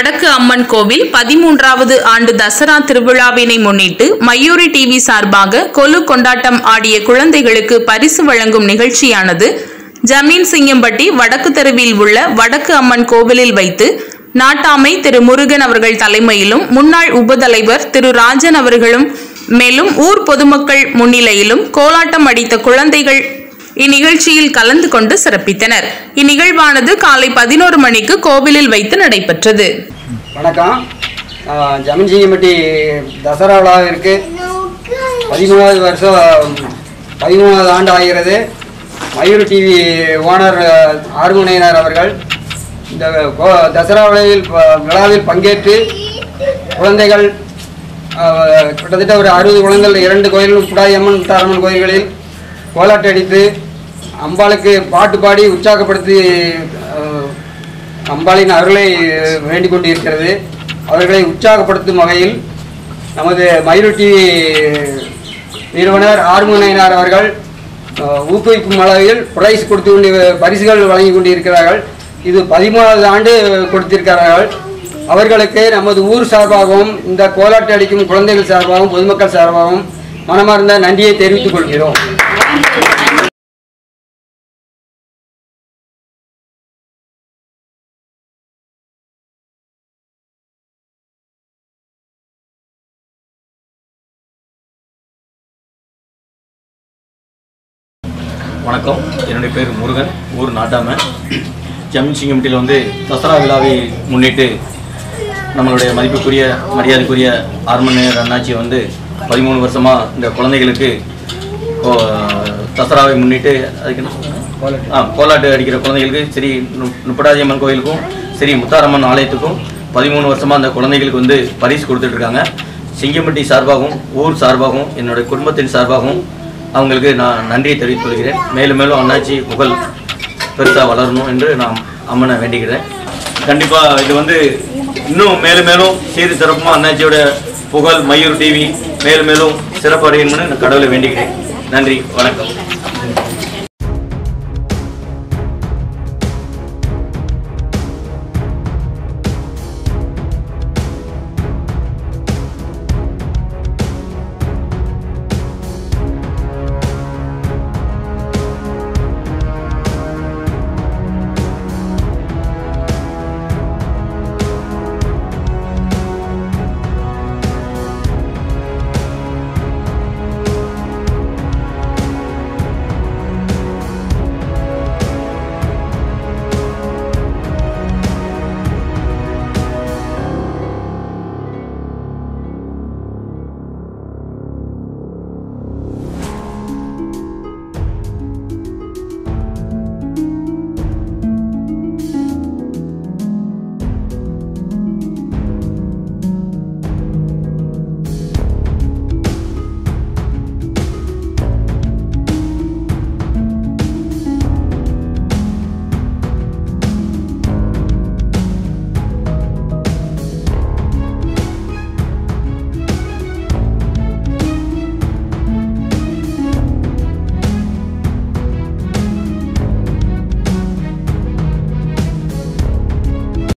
வடக்கு அம்மன் கோவில் பதிமூன்றாவது ஆண்டு தசரா திருவிழாவினை முன்னிட்டு மயூரி டிவி சார்பாக கொலு கொண்டாட்டம் ஆடிய குழந்தைகளுக்கு பரிசு வழங்கும் நிகழ்ச்சியானது ஜமீன் சிங்கம்பட்டி வடக்கு தெருவில் உள்ள வடக்கு அம்மன் கோவிலில் வைத்து நாட்டாமை திரு முருகன் அவர்கள் தலைமையிலும் முன்னாள் உபதலைவர் திரு ராஜன் அவர்களும் மேலும் ஊர் பொதுமக்கள் முன்னிலையிலும் கோலாட்டம் அடித்த குழந்தைகள் இந்நிகழ்ச்சியில் கலந்து கொண்டு சிறப்பித்தனர் இந்நிகழ்வானது காலை பதினோரு மணிக்கு கோவிலில் வைத்து நடைபெற்றது வணக்கம் ஆஹ் ஜமன்சிங்கம்பட்டி தசரா விழாவிற்கு பதிமூணாவது வருஷம் பதிமூணாவது ஆண்டு ஆகிறது மயூர் டிவி ஓனர் ஆறுமுனையினர் அவர்கள் இந்த கோ- தசரா விழாவில் ப- விழாவில் பங்கேற்று குழந்தைகள் ஆஹ், கிட்டத்தட்ட ஒரு அறுபது குழந்தைகள் இரண்டு கோயிலும் புடாயம்மன் முத்தாரம்மன் கோயில்களில் கோலாட்டு அடித்து அம்பாளுக்கு பாட்டு பாடி உற்சாகப்படுத்தி ஆஹ், அம்பாளின் அருளை வேண்டிக் கொண்டிருக்கிறது அவர்களை உற்சாகப்படுத்தும் வகையில் நமது மயூர் டிவி நிறுவனர் ஆறுமுனையினார் அவர்கள் அஹ், ஊக்குவிக்கும் அளவில் பிரைஸ் கொடுத்து கொண்டு பரிசுகள் வழங்கி கொண்டிருக்கிறார்கள் இது பதிமூணாவது ஆண்டு கொடுத்திருக்கிறார்கள் அவர்களுக்கு நமது ஊர் சார்பாகவும் இந்த கோலாட்டு அடிக்கும் குழந்தைகள் சார்பாகவும் பொதுமக்கள் சார்பாகவும் மனமார்ந்த நன்றியை தெரிவித்துக் கொள்கிறோம் வணக்கம் என்னுடைய பேர் முருகன் ஊர் நாட்டாம ஜமீன் சிங்கம்பட்டியில் வந்து தசரா விழாவை முன்னிட்டு நம்மளுடைய மதிப்புக்குரிய மரியாதைக்குரிய ஆர்மநேயர் அண்ணாச்சி வந்து பதிமூணு வருஷமாக இந்த குழந்தைகளுக்கு ஓ, தசராவை முன்னிட்டு அதுக்கு என்ன சொல்றது? ஆ கோலாட்டு அடிக்கிற குழந்தைகளுக்கு சரி நு- முப்படாதியம்மன் கோயிலுக்கும் சரி முத்தாரம்மன் ஆலயத்துக்கும் பதிமூணு வருஷமாக அந்த குழந்தைகளுக்கு வந்து பரிசு கொடுத்துட்ருக்காங்க சிங்கம்பட்டி சார்பாகவும் ஊர் சார்பாகவும் என்னுடைய குடும்பத்தின் சார்பாகவும் அவங்களுக்கு நான் நன்றியை தெரிவித்துக் கொள்கிறேன் மேலும் மேலும் அண்ணாச்சி புகழ் பெருசாக வளரணும் என்று நான் அம்மனை வேண்டிக்கிறேன் கண்டிப்பாக இது வந்து இன்னும் மேலும் மேலும் சீர் சிறப்புமா அண்ணாச்சியோட புகழ் மயூர் டிவி மேலும் மேலும் சிறப்பு அடையணும்னு நான் கடவுளை வேண்டிக்கிறேன் நன்றி வணக்கம்